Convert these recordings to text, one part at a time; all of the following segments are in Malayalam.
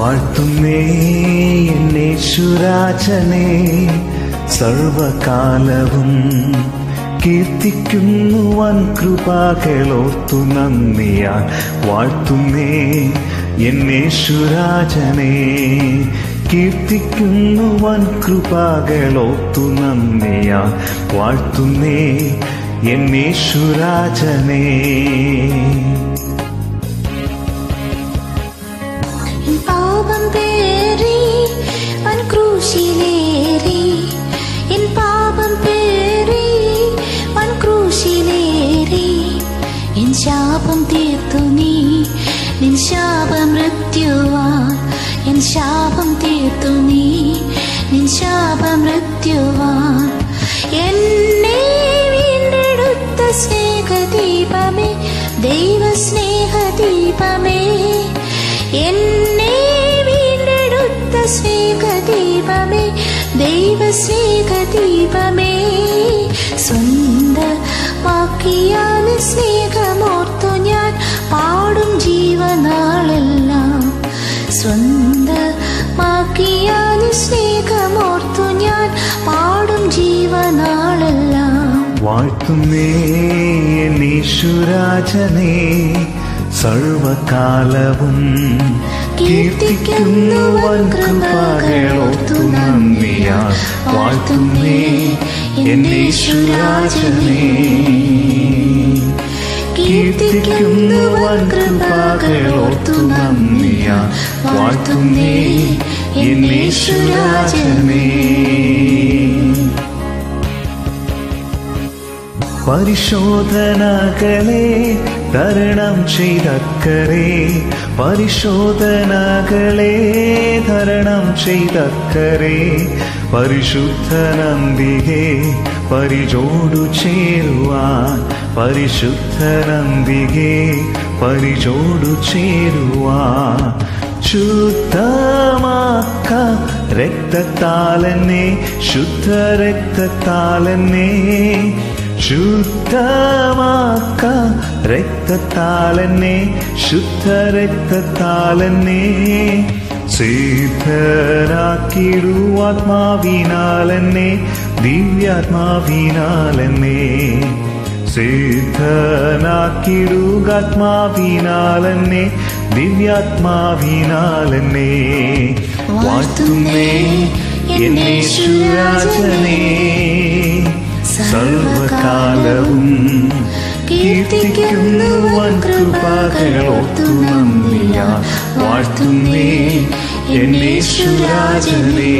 വാഴ്ത്തുന്നേ എന്നേശുരാജനെ സർവകാലവും കീർത്തിക്കുന്നു വൻ കൃപാകളോർത്തു നന്ദിയാൽ വാഴ്ത്തുന്നേ എന്നേശുരാജനെ കീർത്തിക്കുന്നു വൻ കൃപാകളോർത്തു നന്ദിയാൽ വാഴ്ത്തുന്നേ എന്നേശുരാജനെ എൻ പാപം പേറി വൻ ക്രൂശിലേറി എൻ പാപം പേറി വൻ ക്രൂശിലേറി എൻ ശാപം തീർത്തു നീ നിൻ ശാപം മൃത്യുവാൻ എൻ ശാപം തീർത്തു നീ നിൻ ശാപം മൃത്യുവാൻ എന്നെ വീണ്ടെടുത്ത സ്നേഹദീപമേ ദൈവ സ്നേഹദീപമേ എന്നെ വീണ്ടെടുത്ത സ്നേഹദീപമേ ദൈവ സ്നേഹദീപമേ സ്വന്തമാക്കിയാൽ സ്നേഹമോർത്തു ഞാൻ പാടും ജീവനാളെല്ലാം സ്വന്തമാക്കിയാൽ സ്നേഹമോർത്തു ഞാൻ പാടും ജീവനാളെല്ലാം വാഴ്ത്തുന്നേ എന്നീശുരാജനെ സർവകാലവും കീർത്തിക്കുന്നു വൻ കൃപകളോർത്തു നന്ദിയാൽ വാഴ്ത്തുന്നേ എന്നീശുരാജനെ കീർത്തിക്കുന്നു വൻ കൃപകളോർത്തു നന്ദിയാൽ വാഴ്ത്തുന്നേ എന്നീശുരാജനെ പരിശോധനകളെ തരണം ചെയ്തക്കരെ പരിശോധനകളെ തരണം ചെയ്തക്കരെ പരിശുദ്ധ നന്ദികെ പരിചോടു ചേരുവാൻ പരിശുദ്ധ നന്ദികെ പരിചോടു ചേരുവാൻ ശുദ്ധമാക്ക രക്തത്താലെന്നെ ശുദ്ധ രക്തത്താലെന്നെ ശുദ്ധമാക്ക രക്തത്താലെന്നെ ശുദ്ധ രക്തത്താലെന്നെ സിദ്ധരാക്കിടുവാത്മാവിനാലെന്നെ ദിവ്യാത്മാവിനാലെന്നെ സിദ്ധനാക്കിടുകാത്മാവിനാലെന്നെ ദിവ്യാത്മാവിനാലെന്നെ വാഴ്ത്തുന്നേ എന്നേശുരാജനെ സർവകാലവും കീർത്തിക്കുന്നു വൻ കൃപകളോർത്തു നന്ദിയാ വാഴ്ത്തുന്നേ എന്നേശുരാജനെ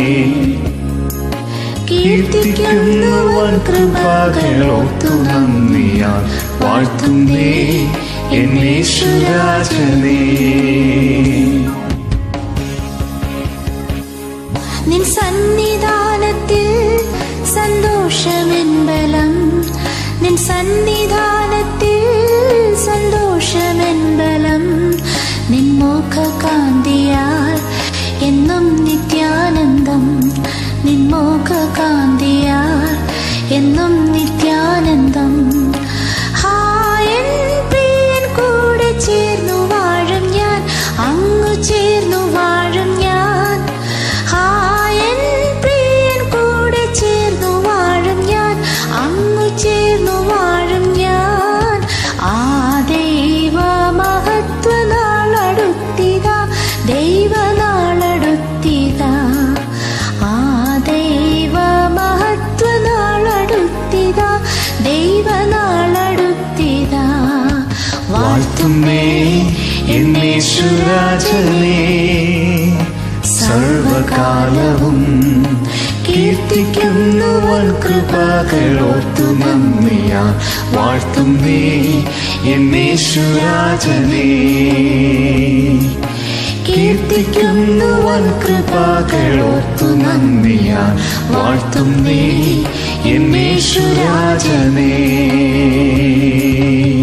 കീർത്തിക്കുന്നു വൻ കൃപകളോർത്തു നന്ദിയാ വാഴ്ത്തുന്നേ എന്നേശുരാജനെ നിൻ സന്നിധാനത്തിൽ സന്തോഷമെൻബലം നിൻ സന്നിധാനത്തിൽ സന്തോഷമെൻബലം നിൻ മുഖകാന്തിയാൽ എന്നും നിത്യാനന്ദം നിൻ മുഖകാന്തിയാൽ എന്നും നിത്യാനന്ദം ഹായൻ പ്രിയൻ കൂടെ ചേർന്നു വാഴും ഞാൻ അങ്ങു ചേർന്നു വാഴും ഞാൻ ഹായൻ പ്രിയൻ കൂടെ ചേർന്നു വാഴും ഞാൻ അങ്ങു ചേർന്നു വാഴും ഞാൻ ആ ദൈവ മഹത്വനാളടുത്തിതാ ദൈവനാളടുത്തിതാ ആ ദൈവ മഹത്വനാളടുത്തിതാ ദൈവനാളടുത്തിതാ വാഴ്ത്തുന്നേ എന്നേശുരാജനെ സർവകാലവും കീർത്തിക്കുന്നു വൻ കൃപകളോർത്തു നന്ദിയാ വാഴ്ത്തുന്നേ എന്നേശുരാജനെ കീർത്തിക്കുന്നു വൻ കൃപകളോർത്തു നന്ദിയാ വാഴ്ത്തുന്നേ എന്നേശുരാജനെ